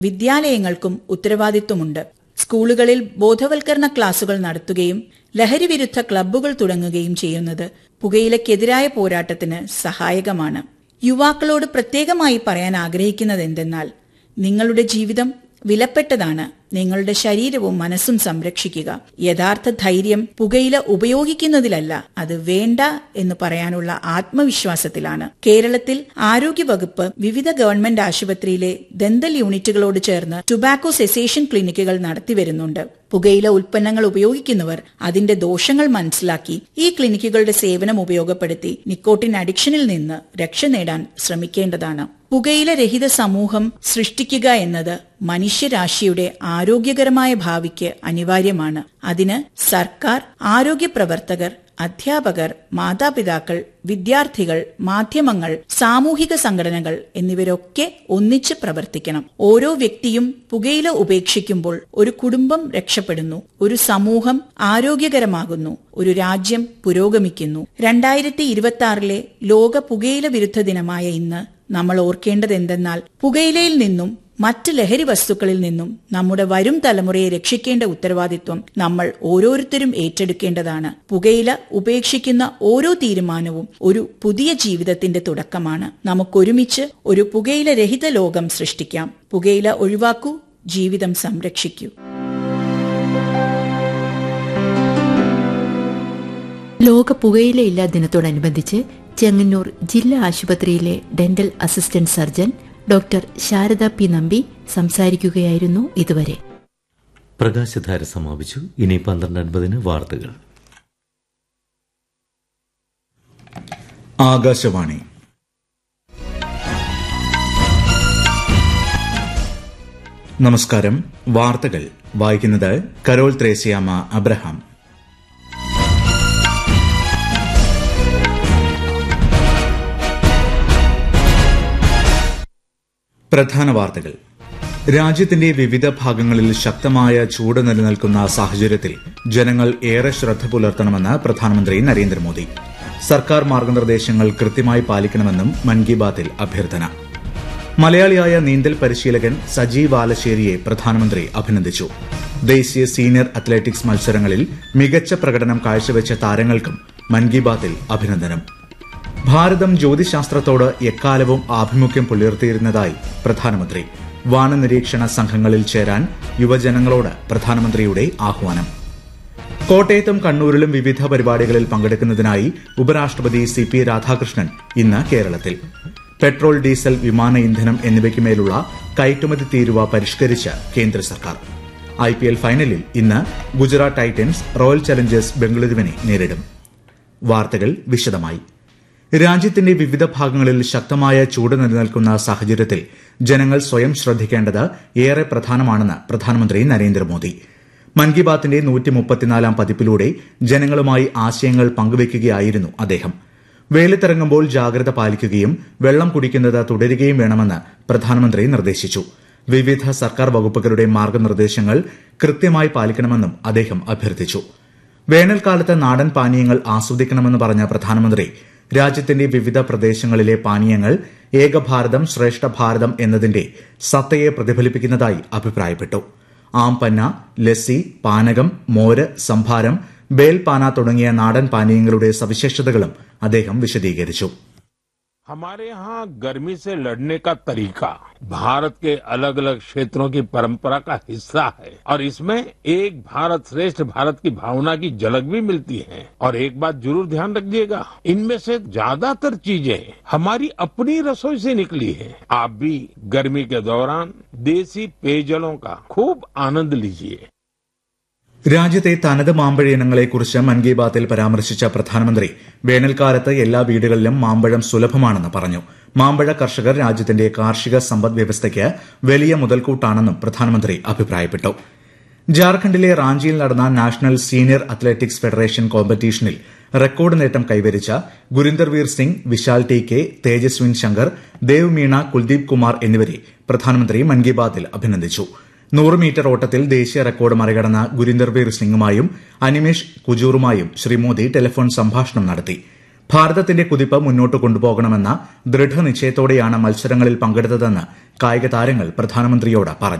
വിദ്യാലയങ്ങൾക്കും ഉത്തരവാദിത്വമുണ്ട് സ്കൂളുകളിൽ ബോധവൽക്കരണ ക്ലാസുകൾ നടത്തുകയും ലഹരിവിരുദ്ധ ക്ലബ്ബുകൾ തുടങ്ങുകയും ചെയ്യുന്നത് പുകയിലക്കെതിരായ പോരാട്ടത്തിന് സഹായകമാണ് യുവാക്കളോട് പ്രത്യേകമായി പറയാൻ ആഗ്രഹിക്കുന്നത് എന്തെന്നാൽ നിങ്ങളുടെ ജീവിതം വിലപ്പെട്ടതാണ് നിങ്ങളുടെ ശരീരവും മനസ്സും സംരക്ഷിക്കുക യഥാർത്ഥ ധൈര്യം പുകയില ഉപയോഗിക്കുന്നതിലല്ല അത് വേണ്ട എന്ന് പറയാനുള്ള ആത്മവിശ്വാസത്തിലാണ് കേരളത്തിൽ ആരോഗ്യവകുപ്പ് വിവിധ ഗവൺമെന്റ് ആശുപത്രിയിലെ ദന്തൽ യൂണിറ്റുകളോട് ചേർന്ന് ടുബാക്കോ സെസേഷൻ ക്ലിനിക്കുകൾ നടത്തിവരുന്നുണ്ട് പുകയില ഉൽപ്പന്നങ്ങൾ ഉപയോഗിക്കുന്നവർ അതിന്റെ ദോഷങ്ങൾ മനസ്സിലാക്കി ഈ ക്ലിനിക്കുകളുടെ സേവനം ഉപയോഗപ്പെടുത്തി നിക്കോട്ടിൻ അഡിക്ഷനിൽ നിന്ന് രക്ഷ നേടാൻ ശ്രമിക്കേണ്ടതാണ് പുകയില രഹിത സമൂഹം സൃഷ്ടിക്കുക എന്നത് മനുഷ്യരാശിയുടെ ആരോഗ്യകരമായ ഭാവിക്ക് അനിവാര്യമാണ് അതിന് സർക്കാർ ആരോഗ്യ പ്രവർത്തകർ അധ്യാപകർ മാതാപിതാക്കൾ വിദ്യാർത്ഥികൾ മാധ്യമങ്ങൾ സാമൂഹിക സംഘടനകൾ എന്നിവരൊക്കെ ഒന്നിച്ച് പ്രവർത്തിക്കണം ഓരോ വ്യക്തിയും പുകയില ഉപേക്ഷിക്കുമ്പോൾ ഒരു കുടുംബം രക്ഷപ്പെടുന്നു ഒരു സമൂഹം ആരോഗ്യകരമാകുന്നു ഒരു രാജ്യം പുരോഗമിക്കുന്നു രണ്ടായിരത്തി ഇരുപത്തി ആറിലെ ലോക പുകയില വിരുദ്ധ ദിനമായ ഇന്ന് നമ്മൾ ഓർക്കേണ്ടത് എന്തെന്നാൽ പുകയിലയിൽ നിന്നും മറ്റ് ലഹരി വസ്തുക്കളിൽ നിന്നും നമ്മുടെ വരും തലമുറയെ രക്ഷിക്കേണ്ട ഉത്തരവാദിത്വം നമ്മൾ ഓരോരുത്തരും ഏറ്റെടുക്കേണ്ടതാണ് പുകയില ഉപേക്ഷിക്കുന്ന ഓരോ തീരുമാനവും ഒരു പുതിയ ജീവിതത്തിന്റെ തുടക്കമാണ് നമുക്കൊരുമിച്ച് ഒരു പുകയില രഹിത ലോകം സൃഷ്ടിക്കാം പുകയില ഒഴിവാക്കൂ ജീവിതം സംരക്ഷിക്കൂ ലോക പുകയിലയില്ലാ ദിനത്തോടനുബന്ധിച്ച് ചെങ്ങന്നൂർ ജില്ലാ ആശുപത്രിയിലെ dental assistant surgeon doctor Sharada P Nambi സംസാരിക്കുകയായിരുന്നു ഇതുവരെ പ്രകാശധാര സമാപിച്ചു ഇനി പന്ത്രണ്ട് അൻപതിന് വാർത്തകൾ ആകാശവാണി നമസ്കാരം വാർത്തകൾ വായിക്കുന്നത് കരോൾ ത്രേസ്യാമ അബ്രഹാം പ്രധാന വാർത്തകൾ രാജ്യത്തിന്റെ വിവിധ ഭാഗങ്ങളിൽ ശക്തമായ ചൂട് നിലനിൽക്കുന്ന സാഹചര്യത്തിൽ ജനങ്ങൾ ഏറെ ശ്രദ്ധ പുലർത്തണമെന്ന് പ്രധാനമന്ത്രി നരേന്ദ്രമോദി സർക്കാർ മാർഗനിർദ്ദേശങ്ങൾ കൃത്യമായി പാലിക്കണമെന്നും മൻ കി ബാത്തിൽ അഭ്യർത്ഥന മലയാളിയായ നീന്തൽ പരിശീലകൻ സജീവ് ആലശ്ശേരിയെ പ്രധാനമന്ത്രി അഭിനന്ദിച്ചു ദേശീയ സീനിയർ അത്ലറ്റിക്സ് മത്സരങ്ങളിൽ മികച്ച പ്രകടനം കാഴ്ചവെച്ച താരങ്ങൾക്കും മൻ കി ബാത്തിൽ അഭിനന്ദനം ഭാരതം ജ്യോതിശാസ്ത്രത്തോട് എക്കാലവും ആഭിമുഖ്യം പുലർത്തിയിരുന്നതായി പ്രധാനമന്ത്രി വാനനിരീക്ഷണ സംഘങ്ങളിൽ ചേരാൻ യുവജനങ്ങളോട് പ്രധാനമന്ത്രിയുടെ ആഹ്വാനം കോട്ടയത്തും കണ്ണൂരിലും വിവിധ പരിപാടികളിൽ പങ്കെടുക്കുന്നതിനായി ഉപരാഷ്ട്രപതി സി പി രാധാകൃഷ്ണൻ ഇന്ന് കേരളത്തിൽ പെട്രോൾ ഡീസൽ വിമാന ഇന്ധനം എന്നിവയ്ക്ക് മേലുള്ള കയറ്റുമതി തീരുവ പരിഷ്കരിച്ച് കേന്ദ്ര സർക്കാർ ഐ പി എൽ ഫൈനലിൽ ഇന്ന് ഗുജറാത്ത് ടൈറ്റൻസ് റോയൽ ചലഞ്ചേഴ്സ് ബംഗളൂരുവിനെ നേരിടും വാർത്തകൾ വിശദമായി രാജ്യത്തിന്റെ വിവിധ ഭാഗങ്ങളിൽ ശക്തമായ ചൂട് നിലനിൽക്കുന്ന സാഹചര്യത്തിൽ ജനങ്ങൾ സ്വയം ശ്രദ്ധിക്കേണ്ടത് ഏറെ പ്രധാനമാണെന്ന് പ്രധാനമന്ത്രി നരേന്ദ്രമോദി മൻ കി ബാത്തിന്റെ നൂറ്റിമുപ്പത്തിനാലാം പതിപ്പിലൂടെ ജനങ്ങളുമായി ആശയങ്ങൾ പങ്കുവയ്ക്കുകയായിരുന്നു അദ്ദേഹം വേലിത്തിറങ്ങുമ്പോൾ ജാഗ്രത പാലിക്കുകയും വെള്ളം കുടിക്കുന്നത് തുടരുകയും വേണമെന്ന് പ്രധാനമന്ത്രി നിർദ്ദേശിച്ചു വിവിധ സർക്കാർ വകുപ്പുകളുടെ മാർഗനിർദ്ദേശങ്ങൾ കൃത്യമായി പാലിക്കണമെന്നും അദ്ദേഹം അഭ്യർത്ഥിച്ചു വേനൽക്കാലത്ത് നാടൻ പാനീയങ്ങൾ ആസ്വദിക്കണമെന്ന് പറഞ്ഞ പ്രധാനമന്ത്രി രാജ്യത്തിന്റെ വിവിധ പ്രദേശങ്ങളിലെ പാനീയങ്ങൾ ഏകഭാരതം ശ്രേഷ്ഠ ഭാരതം എന്നതിന്റെ സത്തയെ പ്രതിഫലിപ്പിക്കുന്നതായി അഭിപ്രായപ്പെട്ടു ആംപന്ന ലസ്സി പാനകം മോര് സംഭാരം ബേൽപാന തുടങ്ങിയ നാടൻ പാനീയങ്ങളുടെ സവിശേഷതകളും അദ്ദേഹം വിശദീകരിച്ചു हमारे यहाँ गर्मी से लड़ने का तरीका भारत के अलग अलग क्षेत्रों की परंपरा का हिस्सा है और इसमें एक भारत श्रेष्ठ भारत की भावना की झलक भी मिलती है और एक बात जरूर ध्यान रखिएगा इनमें से ज्यादातर चीजें हमारी अपनी रसोई से निकली है आप भी गर्मी के दौरान देसी पेयजलों का खूब आनंद लीजिए രാജ്യത്തെ തനത് മാമ്പഴയിനങ്ങളെക്കുറിച്ച് മൻ കി ബാത്തിൽ പരാമർശിച്ച പ്രധാനമന്ത്രി വേനൽക്കാലത്ത് എല്ലാ വീടുകളിലും മാമ്പഴം സുലഭമാണെന്ന് പറഞ്ഞു മാമ്പഴ കർഷകർ രാജ്യത്തിന്റെ കാർഷിക സമ്പദ് വ്യവസ്ഥയ്ക്ക് വലിയ മുതൽക്കൂട്ടാണെന്നും പ്രധാനമന്ത്രി അഭിപ്രായപ്പെട്ടു ജാർഖണ്ഡിലെ റാഞ്ചിയിൽ നടന്ന നാഷണൽ സീനിയർ അത്ലറ്റിക്സ് ഫെഡറേഷൻ കോമ്പറ്റീഷനിൽ റെക്കോർഡ് നേട്ടം കൈവരിച്ച ഗുരിന്ദർവീർ സിംഗ് വിശാൽ ടി കെ തേജസ്വിൻ ശങ്കർ ദേവ് മീണ കുൽദീപ് കുമാർ എന്നിവരെ പ്രധാനമന്ത്രി മൻ കി ബാത്തിൽ അഭിനന്ദിച്ചു നൂറ് മീറ്റർ ഓട്ടത്തിൽ ദേശീയ റെക്കോർഡ് മറികടന്ന ഗുരിന്ദർവീർ സിംഗുമായും അനിമേഷ് കുജൂറുമായും ശ്രീ മോദി ടെലിഫോൺ സംഭാഷണം നടത്തി ഭാരതത്തിന്റെ കുതിപ്പ് മുന്നോട്ട് കൊണ്ടുപോകണമെന്ന ദൃഢനിശ്ചയത്തോടെയാണ് മത്സരങ്ങളിൽ പങ്കെടുത്തതെന്ന് കായിക താരങ്ങൾ പ്രധാനമന്ത്രിയോട് പറഞ്ഞു